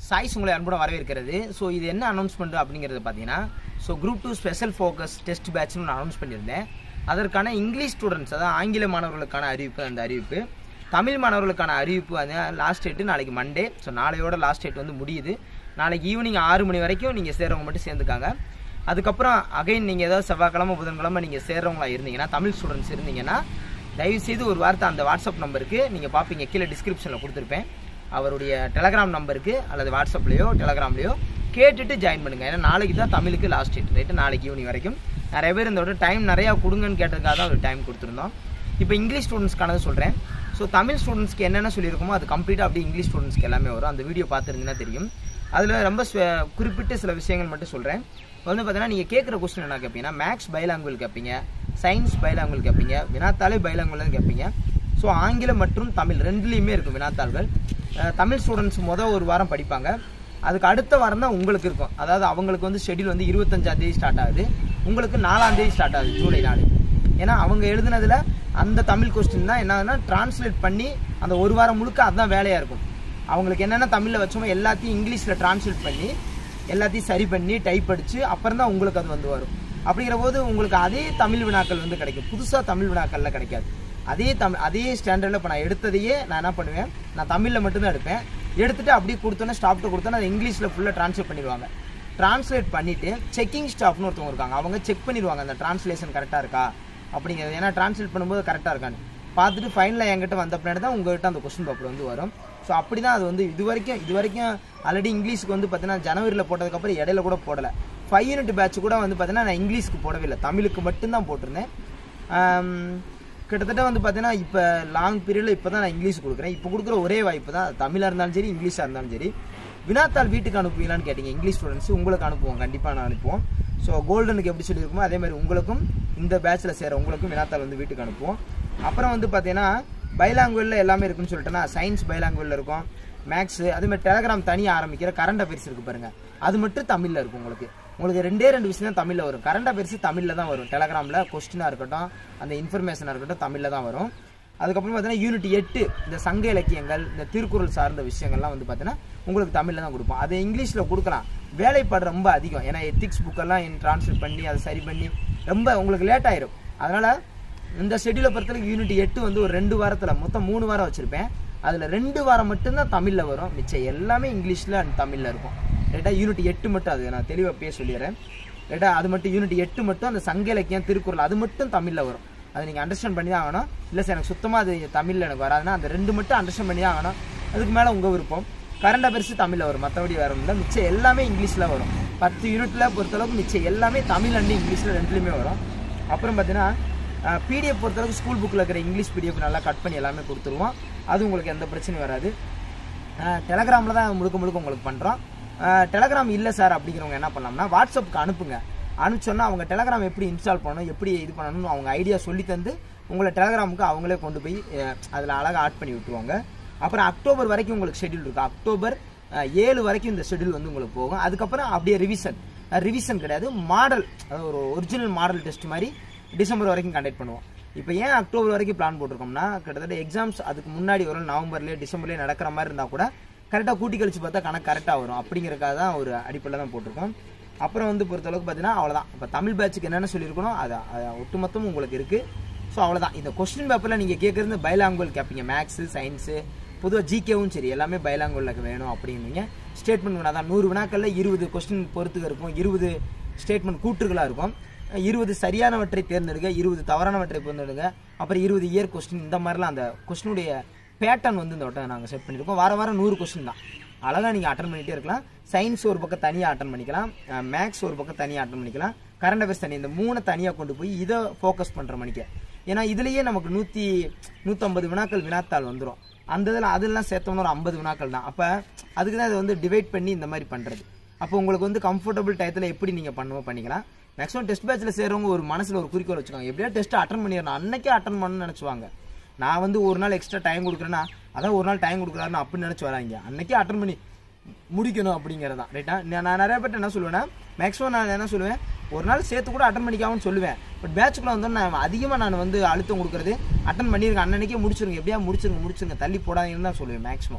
choice உங்களை அன்புடன் வரவேற்கிறது ஸோ இது என்ன அனௌன்ஸ்மெண்ட் அப்படிங்கிறது பார்த்தீங்கன்னா so group two special focus test பேட்ச்னு நான் அனௌன்ஸ் பண்ணியிருந்தேன் அதற்கான இங்கிலீஷ் ஸ்டூடெண்ட்ஸ் அதாவது ஆங்கில மாணவர்களுக்கான அறிவிப்பு அந்த அறிவிப்பு தமிழ் மாணவர்களுக்கான அறிவிப்பு வந்து லாஸ்ட் டேட்டு நாளைக்கு மண்டே ஸோ நாளையோட லாஸ்ட் டேட் வந்து முடியுது நாளைக்கு ஈவினிங் ஆறு மணி வரைக்கும் நீங்கள் சேர்றவங்க மட்டும் சேர்ந்துக்காங்க அதுக்கப்புறம் அகைன் நீங்கள் ஏதாவது செவ்வாய்க்கிழமை புதன்கிழமை நீங்கள் சேர்றவங்களா இருந்தீங்கன்னா தமிழ் ஸ்டூடெண்ட்ஸ் இருந்தீங்கன்னா தயவுசெய்து ஒரு வார்த்தை அந்த வாட்ஸ்அப் நம்பருக்கு நீங்கள் பார்ப்பீங்க கீழே டிஸ்கிரிப்ஷனில் கொடுத்துருப்பேன் அவருடைய டெலகிராம் நம்பருக்கு அல்லது வாட்ஸ்அப்லேயோ டெலகிராம்லேயோ கேட்டுட்டு ஜாயின் பண்ணுங்கள் ஏன்னா நாளைக்கு தான் தமிழுக்கு லாஸ்ட் டேட் ரைட்டு நாளைக்கு ஈவினிங் வரைக்கும் நிறைய பேர் இந்த டைம் நிறையா கொடுங்கன்னு கேட்டதுக்காக தான் ஒரு டைம் கொடுத்துருந்தோம் இப்போ இங்கிலீஷ் ஸ்டூடெண்ட்ஸ்க்கானது சொல்கிறேன் ஸோ தமிழ் ஸ்டூடெண்ட்ஸ்க்கு என்னென்ன சொல்லியிருக்கோமோ அது கம்ப்ளீட்டாக அப்படியே இங்கிலீஷ் ஸ்டூடெண்ட்ஸ்க்கு எல்லாமே வரும் அந்த வீடியோ பார்த்துருந்தீங்கன்னா தெரியும் அதில் ரொம்ப ஸ்வ- குறிப்பிட்ட சில விஷயங்கள் மட்டும் சொல்கிறேன் இப்போ வந்து பார்த்தீங்கன்னா நீங்கள் கேட்குற கொஸ்டின் என்ன கேட்பீங்கன்னா மேக்ஸ் பைலாங்குவல் கேட்பீங்க சயின்ஸ் பைலாங்குவல் கேட்பீங்க வினாத்தாலே பைலாங்குவல் கேட்பீங்க ஸோ ஆங்கிலம் மற்றும் தமிழ் ரெண்டுலேயுமே இருக்கும் வினாத்தாள்கள் அஹ் தமிழ் ஸ்டூடெண்ட்ஸ் மொதல் ஒரு வாரம் படிப்பாங்க அதுக்கு அடுத்த வாரம் தான் உங்களுக்கு இருக்கும் அதாவது அவங்களுக்கு வந்து ஷெட்யூல் வந்து இருபத்தஞ்சாம் தேதி ஸ்டார்ட் ஆகுது உங்களுக்கு நாலாம் தேதி ஸ்டார்ட் ஆகுது ஜூலை நாலு ஏன்னா அவங்க எழுதுனதுல அந்த தமிழ் கொஸ்டின் தான் என்னன்னா டிரான்ஸ்லேட் பண்ணி அந்த ஒரு வாரம் முழுக்க அதுதான் வேலையாக இருக்கும் அவங்களுக்கு என்னென்ன தமிழில் வச்சோமோ எல்லாத்தையும் இங்கிலீஷில் டிரான்ஸ்லேட் பண்ணி எல்லாத்தையும் சரி பண்ணி டைப் அடிச்சு அப்புறம் தான் உங்களுக்கு அது வந்து வரும் அப்படிங்கிற போது உங்களுக்கு அதே தமிழ் வினாக்கள் வந்து கிடைக்கும் புதுசாக தமிழ் வினாக்கள்ல கிடைக்காது அதே தமிழ் அதே ஸ்டாண்டர்டில் இப்போ நான் எடுத்ததையே நான் என்ன பண்ணுவேன் நான் தமிழில் மட்டும்தான் எடுப்பேன் எடுத்துட்டு அப்படியே கொடுத்தோன்னே ஸ்டாப்ட்டு கொடுத்தோன்னே அதை இங்கிலீஷில் ஃபுல்லாக ட்ரான்ஸ்லேட் பண்ணிடுவாங்க ட்ரான்ஸ்லேட் பண்ணிட்டு செக்கிங் ஸ்டாஃப்னு ஒருத்தவங்க இருக்காங்க அவங்க செக் பண்ணிடுவாங்க அந்த ட்ரான்ஸ்லேஷன் கரெக்டாக இருக்கா அப்படிங்கிறது ஏன்னா ட்ரான்ஸ்லேட் பண்ணும்போது கரெக்டாக இருக்கான்னு பார்த்துட்டு ஃபைனலாக என்கிட்ட வந்த பின்னாடி தான் உங்கள்கிட்ட அந்த கொஸ்டின் பேப்பர் வந்து வரும் ஸோ அப்படி தான் அது வந்து இது வரைக்கும் இது வரைக்கும் ஆல்ரெடி இங்கிலீஷ்க்கு வந்து பார்த்தீங்கன்னா ஜனவரியில் போட்டதுக்கப்புறம் இடையில கூட போடலை ஃபைவ் யூனிட் பேட்ச் கூட வந்து பார்த்தீங்கன்னா நான் இங்கிலீஷ்க்கு போடவே இல்லை தமிழுக்கு மட்டும்தான் போட்டிருந்தேன் ஆம், கிட்டத்தட்ட வந்து பார்த்தீங்கன்னா இப்போ லாங் பீரியடில் இப்போ தான் நான் இங்கிலீஷ் கொடுக்குறேன் இப்போ கொடுக்குற ஒரே வாய்ப்பு தான் தமிழாக இருந்தாலும் சரி இங்கிலீஷாக இருந்தாலும் சரி வினாத்தாள் வீட்டுக்கு அனுப்புவீங்களான்னு கேட்டீங்க இங்கிலீஷ் ஸ்டூடெண்ட்ஸ் உங்களுக்கு அனுப்புவோம் கண்டிப்பாக நான் அனுப்புவோம் ஸோ கோல்டனுக்கு எப்படி சொல்லியிருக்கோமோ அதே மாதிரி உங்களுக்கும் இந்த பேட்சில் சேர உங்களுக்கும் வினாத்தாள் வந்து வீட்டுக்கு அனுப்புவோம் அப்புறம் வந்து பார்த்தீங்கன்னா பைலாங்குவலில் எல்லாமே இருக்குன்னு சொல்லிட்டேன்னா சயின்ஸ் பைலாங்குவலில் இருக்கும் மேக்ஸு அதே மாதிரி டெலகிராம் தனியாக ஆரம்பிக்கிற கரண்ட் அஃபேர்ஸ் இருக்கு பாருங்க அது மட்டும் தமிழில் இருக்கும் உங்களுக்கு உங்களுக்கு ரெண்டே ரெண்டு விஷயம் தான் தமிழில் வரும் கரண்ட் அஃபேர்ஸ் தமிழில் தான் வரும் டெலகிராமில் கொஸ்டினாக இருக்கட்டும் அந்த இன்ஃபர்மேஷனாக இருக்கட்டும் தமிழில் தான் வரும் அதுக்கப்புறம் பார்த்தீங்கன்னா யூனிட் எட்டு இந்த சங்க இலக்கியங்கள் இந்த திருக்குறள் சார்ந்த விஷயங்கள்லாம் வந்து பார்த்தீங்கன்னா உங்களுக்கு தமிழில் தான் கொடுப்போம் அதை இங்கிலீஷில் கொடுக்கலாம் வேலைப்பாடு ரொம்ப அதிகம் ஏன்னா எத்திக்ஸ் புக்கெல்லாம் ட்ரான்ஸ்லேட் பண்ணி அதை சரி பண்ணி ரொம்ப உங்களுக்கு லேட் ஆயிரும் அதனால் இந்த ஷெட்யூலை பொறுத்தவரைக்கும் யூனிட் எட்டு வந்து ஒரு ரெண்டு வாரத்தில் மொத்தம் மூணு வாரம் வச்சுருப்பேன் அதில் ரெண்டு வாரம் மட்டும்தான் தமிழில் வரும் மிச்சம் எல்லாமே இங்கிலீஷில் அண்ட் தமிழில் இருக்கும் ரைட்டா யூனிட் எட்டு மட்டும் அது நான் தெளிவாக பேச சொல்லிடுறேன் ரைட்டா அது மட்டும் யூனிட் எட்டு மட்டும் அந்த சங்க இலக்கியம் திருக்குறள் அது மட்டும் தமிழில் வரும் அதை நீங்கள் அண்டர்ஸ்டாண்ட் பண்ணி தான் ஆகணும் இல்லை சார் எனக்கு சுத்தமாக அது தமிழில் எனக்கு வராதுன்னா அந்த ரெண்டு மட்டும் அண்டர்ஸ்டாண்ட் பண்ணி தான் ஆகணும் அதுக்கு மேலே உங்கள் விருப்பம் கரண்ட் அஃபேர்ஸ் தமிழில் வரும் மற்றபடி வேற ஒன்றும் இல்லை மிச்சம் எல்லாமே இங்கிலீஷில் வரும் பத்து யூனிட்டில் பொறுத்தளவுக்கு மிச்சம் எல்லாமே தமிழ் அண்ட் இங்கிலீஷில் ரெண்டுலேயுமே வரும் அப்புறம் பார்த்தீங்கன்னா பிடிஎஃப் பொறுத்தளவுக்கு ஸ்கூல் புக்கில் இருக்கிற இங்கிலீஷ் பிடிஎஃப் நல்லா கட் பண்ணி எல்லாமே கொடுத்துருவோம் அது உங்களுக்கு எந்த பிரச்சனையும் வராது டெலகிராமில் தான் முழுக்க முழுக்க உங்களுக்கு பண்ணுறோம் டெலகிராம் இல்லை சார் அப்படிங்கிறவங்க என்ன பண்ணலாம்னா வாட்ஸ்அப்புக்கு அனுப்புங்க அனுப்பிச்சோன்னா அவங்க டெலகிராம் எப்படி இன்ஸ்டால் பண்ணணும் எப்படி இது பண்ணணும்னு அவங்க ஐடியா சொல்லி தந்து உங்களை டெலகிராமுக்கு அவங்களே கொண்டு போய் அதில் அழகாக ஆட் பண்ணி விட்டுருவாங்க அப்புறம் அக்டோபர் வரைக்கும் உங்களுக்கு ஷெட்யூல் இருக்குது அக்டோபர் அஹ், ஏழு வரைக்கும் இந்த ஷெட்யூல் வந்து உங்களுக்கு போகும் அதுக்கப்புறம் அப்படியே ரிவிஷன் ரிவிஷன் கிடையாது மாடல் அதாவது ஒரு ஒரிஜினல் மாடல் டெஸ்ட் மாதிரி டிசம்பர் வரைக்கும் கண்டக்ட் பண்ணுவோம் இப்போ ஏன் அக்டோபர் வரைக்கும் பிளான் போட்டிருக்கோம்னா கிட்டத்தட்ட எக்ஸாம்ஸ் அதுக்கு முன்னாடி வரும் நவம்பர்லேயே டிசம்பர்லேயே நடக்கிற மாதிரி இருந்தால் கூட கரெக்டாக கூட்டி கழிச்சு பார்த்தா கணக்கு கரெக்டாக வரும் அப்படிங்கிறக்காக தான் ஒரு அடிப்படையில் தான் போட்டிருக்கோம் அப்புறம் வந்து பொறுத்தளவுக்கு பார்த்தீங்கன்னா அவ்வளோதான் இப்போ தமிழ் பேட்சுக்கு என்னென்ன சொல்லியிருக்கணும் அது அது ஒட்டுமொத்தமும் உங்களுக்கு இருக்குது ஸோ அவ்வளோதான் இந்த கொஸ்டின் பேப்பரில் நீங்கள் கேட்குறது பைலாங்குவல் கேட்பீங்க மேக்ஸு சயின்ஸு பொதுவாக ஜிகேவும் சரி எல்லாமே பைலாங்குவலில் வேணும் அப்படின்னீங்க ஸ்டேட்மெண்ட் வினா தான் நூறு வினாக்களில் இருபது கொஸ்டின் பொறுத்துக்க இருக்கும் இருபது ஸ்டேட்மெண்ட் கூற்றுகளாக இருக்கும் இருபது சரியானவற்றை தேர்ந்தெடுங்க இருபது தவறானவற்றை தேர்ந்தெடுங்க அப்புறம் இருபது இயர் கொஸ்டின் இந்த மாதிரிலாம் அந்த கொஸ்டினுடைய பேட்டர்ன் வந்து இந்த வட்டம் நாங்கள் செட் பண்ணியிருக்கோம் வார வாரம் நூறு கொஸ்டின் தான் அழகாக நீங்கள் அட்டன் பண்ணிகிட்டே இருக்கலாம் சயின்ஸ் ஒரு பக்கம் தனியாக அட்டன் பண்ணிக்கலாம் மேக்ஸ் ஒரு பக்கம் தனியாக அட்டன் பண்ணிக்கலாம் கரண்ட் அஃபேர்ஸ் தனி இந்த மூணை தனியாக கொண்டு போய் இதை ஃபோக்கஸ் பண்ணுற மணிக்க ஏன்னா இதுலேயே நமக்கு நூற்றி நூற்றம்பது வினாக்கள் வினாத்தாள் வந்துடும் அந்த இதில் அதெல்லாம் சேர்த்தோம்னா ஒரு ஐம்பது வினாக்கள் தான் அப்போ அதுக்கு தான் இதை வந்து டிவைட் பண்ணி இந்த மாதிரி பண்ணுறது அப்போ உங்களுக்கு வந்து கம்ஃபர்டபுள் டயத்தில் எப்படி நீங்கள் பண்ணுவோம் பண்ணிக்கலாம் மேக்ஸிமம் டெஸ்ட் பேட்சில் சேர்றவங்க ஒரு மனசில் ஒரு குறிக்கோள் வச்சுக்கோங்க எப்படியா டெஸ்ட் அட்டன் பண்ணிடணும் அன்னைக்கே அட்டன் பண்ணணும்னு நினச்சுவாங்க நான் வந்து ஒரு நாள் எக்ஸ்ட்ரா டைம் கொடுக்குறேன்னா அதான் ஒரு நாள் டைம் கொடுக்குறாருன்னு அப்படின்னு நினச்சி வராங்க அன்னைக்கே அட்டன் பண்ணி முடிக்கணும் அப்படிங்கிறதான் ரைட்டா நான் நான் நிறைய பேர்ட்ட என்ன சொல்லுவேன்னா மேக்ஸிமம் நான் என்ன சொல்லுவேன் ஒரு நாள் சேர்த்து கூட அட்டன் பண்ணிக்காமன்னு சொல்லுவேன் பட் பேட்சுக்குள்ள வந்து நான் அதிகமாக நான் வந்து அழுத்தம் கொடுக்குறது அட்டன் பண்ணிருங்க அன்னன்னைக்கே முடிச்சிருங்க எப்படியா முடிச்சிருங்க முடிச்சிருங்க தள்ளி போடாதீங்கன்னு தான் சொல்லுவேன் மேக்ஸிமம் ஸோ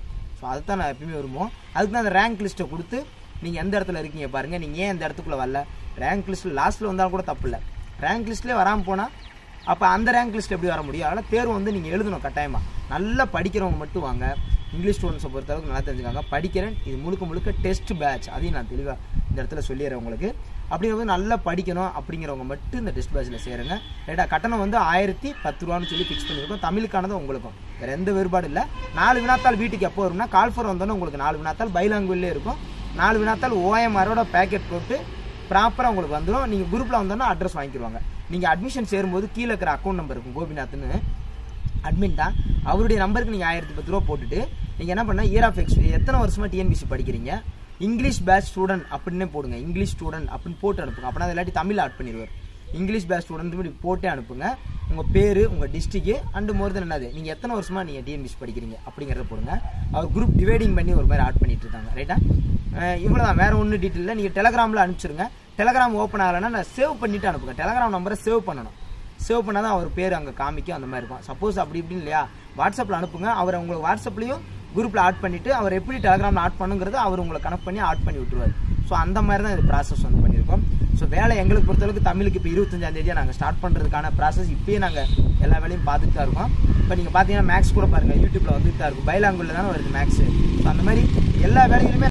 ஸோ அதுதான் நான் எப்பயுமே விரும்புவோம் அதுக்கு தான் அந்த ரேங்க் லிஸ்ட்டை கொடுத்து நீங்கள் எந்த இடத்துல இருக்கீங்க பாருங்கள் நீங்கள் ஏன் இந்த இடத்துக்குள்ளே வரல ரேங்க் லிஸ்ட்டில் லாஸ்ட்டில் வந்தாலும் கூட தப்பு இல்லை ரேங்க் லிஸ்ட்லேயே வராமல் போனால் அப்போ அந்த ரேங்க் லிஸ்ட் எப்படி வர முடியும் அதனால் தேர்வு வந்து நீங்கள் எழுதணும் கட்டாயமாக நல்லா படிக்கிறவங்க மட்டும் வாங்க இங்கிலீஷ் ஸ்டூடெண்ட்ஸை பொறுத்தளவுக்கு நல்லா தெரிஞ்சுக்காங்க படிக்கிறேன் இது முழுக்க முழுக்க டெஸ்ட் பேட்ச் அதையும் நான் தெளிவாக இந்த இடத்துல சொல்லிடுறேன் உங்களுக்கு அப்படிங்கும்போது நல்லா படிக்கணும் அப்படிங்கிறவங்க மட்டும் இந்த டெஸ்ட் பேட்சில் சேருங்க ரைட்டா கட்டணம் வந்து ஆயிரத்தி பத்து ரூபான்னு சொல்லி ஃபிக்ஸ் பண்ணியிருக்கோம் தமிழுக்கானது உங்களுக்கும் வேறு எந்த வேறுபாடு இல்லை நாலு வினாத்தாள் வீட்டுக்கு எப்போ வரும்னா கால்ஃபர் வந்தோன்னே உங்களுக்கு நாலு வினாத்தாள் பைலாங்குவிலே இருக்கும் நாலு வினாத்தாள் ஓஎம்ஆரோட பேக்கெட் போட்டு ப்ராப்பராக உங்களுக்கு வந்துடும் நீங்கள் குரூப்பில் வந்தோன்னா அட்ரஸ் வாங்கிடுவாங்க நீங்கள் அட்மிஷன் சேரும்போது கீழே இருக்கிற அக்கௌண்ட் நம்பர் இருக்கும் கோபிநாத்னு அட்மின் தான் அவருடைய நம்பருக்கு நீங்கள் ஆயிரத்தி பத்து ரூபா போட்டுட்டு நீங்கள் என்ன பண்ணால் இயர் ஆஃப் எக்ஸ்பீரியன்ஸ் எத்தனை வருஷமாக டிஎன்பிசி படிக்கிறீங்க இங்கிலீஷ் பேட்ச் ஸ்டூடெண்ட் அப்படின்னே போடுங்க இங்கிலீஷ் ஸ்டூடெண்ட் அப்படின்னு போட்டு அனுப்புங்க அப்படின்னா அது இல்லாட்டி தமிழ் ஆட் பண்ணிடுவார் இங்கிலீஷ் பேட்ச் ஸ்டூடெண்ட் இப்படி போட்டே அனுப்புங்க உங்கள் பேர் உங்கள் டிஸ்ட்ரிக்கு அண்டு மோர் தென் என்னது நீங்கள் எத்தனை வருஷமாக நீங்கள் டிஎன்பிசி படிக்கிறீங்க அப்படிங்கிறத போடுங்க அவர் குரூப் டிவைடிங் பண்ணி ஒரு மாதிரி ஆட் பண்ணிட்டு இருக்காங்க ரைட்டா இவ்வளோ தான் வேறு ஒன்றும் டீட்டெயில் இல்லை நீங்கள் டெலகிராமில் அனுப்பிச்சிருங்க டெலகிராம் ஓப்பன் ஆகலைன்னா நான் சேவ் பண்ணிவிட்டு அனுப்புங்க டெலகிராம் நம்பரை சேவ் பண்ணணும் சேவ் பண்ணால் தான் அவர் பேர் அங்கே காமிக்கும் அந்த மாதிரி இருக்கும் சப்போஸ் அப்படி இப்படின்னு இல்லையா வாட்ஸ்அப்பில் அனுப்புங்க அவர் உங்களுக்கு வாட்ஸ்அப்லேயும் குரூப்பில் ஆட் பண்ணிவிட்டு அவர் எப்படி டெலகிராமில் ஆட் பண்ணுங்கிறது அவர் உங்களை கனெக்ட் பண்ணி ஆட் பண்ணி விட்டுருவார் ஸோ அந்த மாதிரி தான் இது ப்ராசஸ் வந்து பண்ணியிருக்கோம் ஸோ வேலை எங்களுக்கு பொறுத்தளவுக்கு தமிழுக்கு இப்போ இருபத்தஞ்சாம் தேதியாக நாங்கள் ஸ்டார்ட் பண்ணுறதுக்கான ப்ராசஸ் இப்போயே நாங்கள் எல்லா வேலையும் பார்த்துட்டு தான் இருக்கோம் இப்போ நீங்கள் பார்த்தீங்கன்னா மேக்ஸ் கூட பாருங்கள் யூடியூப்பில் வந்துட்டு தான் இருக்கும் பைலாங்குள்ள தானே வருது மேக்ஸு ஸோ அந்த மாதிரி எல்லா வேலைகளுமே